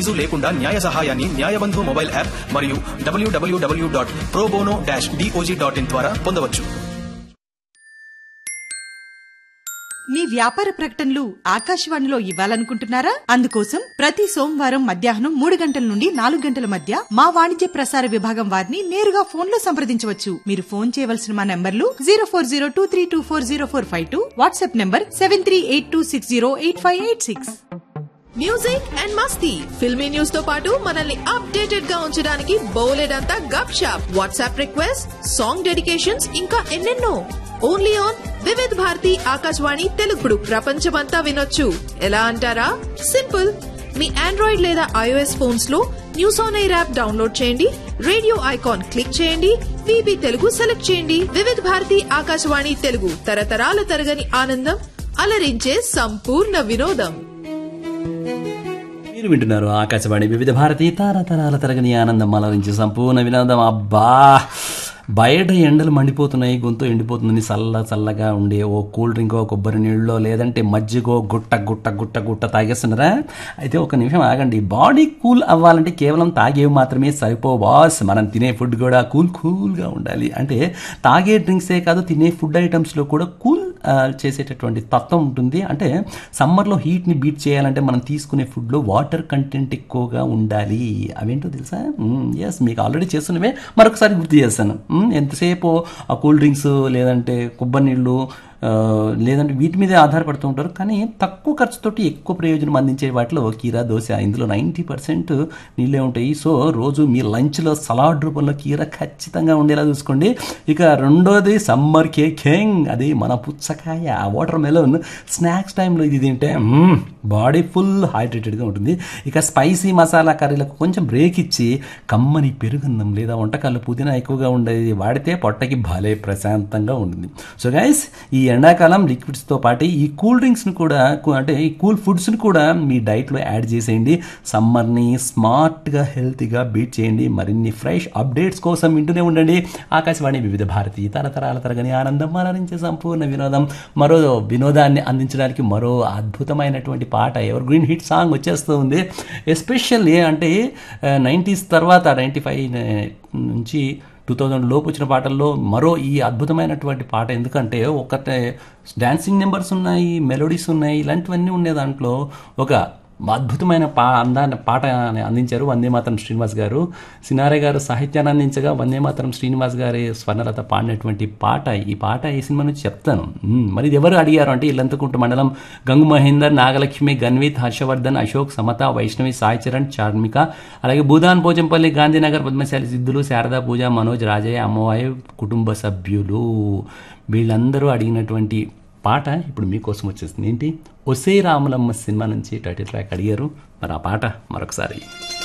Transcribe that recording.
Fee లేకుండా న్యాయ సహాయాన్ని న్యాయబంధు మొబైల్ యాప్ మరియు డబ్ల్యూడబ్ల్యూడబ్ల్యూ dot pro bono dash DOJ dot in ద్వారా పొందవచ్చు మీ వ్యాపార ప్రకటనలు ఆకాశవాణిలో ఇవ్వాలనుకుంటున్నారా అందుకోసం ప్రతి సోమవారం మధ్యాహ్నం మూడు గంటల నుండి నాలుగు గంటల మధ్య మా వాణిజ్య ప్రసార విభాగం వారిని నేరుగా ఫోన్ లో సంప్రదించవచ్చు మీరు ఫోన్ చేయవలసిన మా నంబర్లు zero four zero two three two four zero four five two WhatsApp number seven three eight two six zero eight five eight six music and masti filmy news తో పాటు మనల్ని అప్డేటెడ్ గా ఉంచడానికి బోలెడంతా gupshup WhatsApp request song dedications ఇంకా ఎన్నెన్నో only on Vividh Bharati Akashvani తెలుగుడు ప్రపంచమంతా వినొచ్చు ఎలా అంటారా సింపుల్ మీ ఆండ్రాయిడ్ లేదా ఐఓఎస్ ఫోన్స్ లో news on air app download చేయండి రేడియో ఐకాన్ క్లిక్ చేయండి విబి తెలుగు సెలెక్ట్ చేయండి వివిధ భారతి ఆకాశవాణి తెలుగు తరతరాల తరగని ఆనందం అలరించే సంపూర్ణ వినోదం మీరు వింటున్నారు ఆకాశవాణి వివిధ భారతి తరతరాల తరగని ఆనందం అలరించి సంపూర్ణ వినోదం అబ్బా బయట ఎండలు మండిపోతున్నాయి గొంతు ఎండిపోతుందని చల్ల చల్లగా ఉండే ఓ కూల్ డ్రింకో కొబ్బరి నీళ్ళో లేదంటే మజ్జిగో గుట్ట గుట్ట గుట్ట గుట్ట తాగేస్తున్నారా అయితే ఒక నిమిషం ఆగండి బాడీ కూల్ అవ్వాలంటే కేవలం తాగేవి మాత్రమే సరిపో బాస్ మనం తినే ఫుడ్ కూడా కూల్ కూల్గా ఉండాలి అంటే తాగే డ్రింక్సే కాదు తినే ఫుడ్ ఐటమ్స్లో కూడా కూల్ ఆ, చేసేటటువంటి తత్వం ఉంటుంది అంటే సమ్మర్లో హీట్ని బీట్ చేయాలంటే మనం తీసుకునే ఫుడ్లో వాటర్ కంటెంట్ ఎక్కువగా ఉండాలి అవేంటో తెలుసా ఎస్ మీకు ఆల్రెడీ చేస్తున్నవే మరొకసారి గుర్తు చేస్తాను మ్మ్, ఎంతసేపు ఆ కూల్ డ్రింక్స్ లేదంటే కొబ్బరి నీళ్ళు ఆ, లేదంటే వీటి మీదే ఆధారపడుతూ ఉంటారు కానీ తక్కువ ఖర్చుతోటి ఎక్కువ ప్రయోజనం అందించే వాటిలో కీరా దోశ ఇందులో నైంటీ పర్సెంట్ నీళ్ళే ఉంటాయి సో రోజు మీ లంచ్లో సలాడ్ రూపంలో కీర ఖచ్చితంగా ఉండేలా చూసుకోండి ఇక రెండోది సమ్మర్ కేకింగ్ అది మన పుచ్చకాయ వాటర్ మెలోన్ స్నాక్స్ టైంలో ఇది తింటే బాడీ ఫుల్ హైడ్రేటెడ్గా ఉంటుంది ఇక స్పైసీ మసాలా కర్రీలకు కొంచెం బ్రేక్ ఇచ్చి కమ్మని పెరుగున్నం లేదా వంటకాలు పుదీనా ఎక్కువగా ఉండేది వాడితే పొట్టకి భలే ప్రశాంతంగా ఉంటుంది సో గైస్ ఈ ఎండాకాలం లిక్విడ్స్తో పాటు ఈ కూల్ డ్రింక్స్ని కూడా కు- అంటే ఈ కూల్ ఫుడ్స్ని కూడా మీ డైట్లో యాడ్ చేసేయండి సమ్మర్ని స్మార్ట్గా హెల్తీగా బీట్ చేయండి మరిన్ని ఫ్రెష్ అప్డేట్స్ కోసం వింటూనే ఉండండి ఆకాశవాణి వివిధ భారతి తరతరాల తరగని ఆనందం అలరించే సంపూర్ణ వినోదం మరో వినోదాన్ని అందించడానికి మరో అద్భుతమైనటువంటి పాట ఎవర్ గ్రీన్ హిట్ సాంగ్ వచ్చేస్తూ ఉంది ఎస్పెషల్లీ అంటే నైంటీస్ తర్వాత నైంటీ ఫైవ్ నుంచి టూ థౌజండ్ లోపు వచ్చిన పాటల్లో మరో ఈ అద్భుతమైనటువంటి పాట ఎందుకంటే ఒకటే డాన్సింగ్ నెంబర్స్ ఉన్నాయి మెలోడీస్ ఉన్నాయి ఇలాంటివన్నీ ఉండే దాంట్లో ఒక అద్భుతమైన పా అందాన్ని పాట అందించారు వందే మాతరం శ్రీనివాస్ గారు సినారే గారు సాహిత్యాన్ని అందించగా వందే మాతరం శ్రీనివాస్ గారి స్వర్ణలత పాడినటువంటి పాట ఈ పాట ఈ సినిమా నుంచి చెప్తాను మ్మ్. మరి ఇది ఎవరు అడిగారు అంటే ఇల్లంతకుంట మండలం గంగు మహేందర్ నాగలక్ష్మి గన్విత్ హర్షవర్ధన్ అశోక్ సమత వైష్ణవి సాయి చరణ్ చార్మిక అలాగే భూదాన్ పోచంపల్లి గాంధీనగర్ పద్మశాలి సిద్ధులు శారదా పూజ మనోజ్ రాజయ్య అమ్మవాయి కుటుంబ సభ్యులు వీళ్ళందరూ అడిగినటువంటి పాట ఇప్పుడు మీకోసం వచ్చేసింది ఏంటి ఒసే రాములమ్మ సినిమా నుంచి టైటిల్ ట్రాక్ అడిగారు మరి ఆ పాట మరొకసారి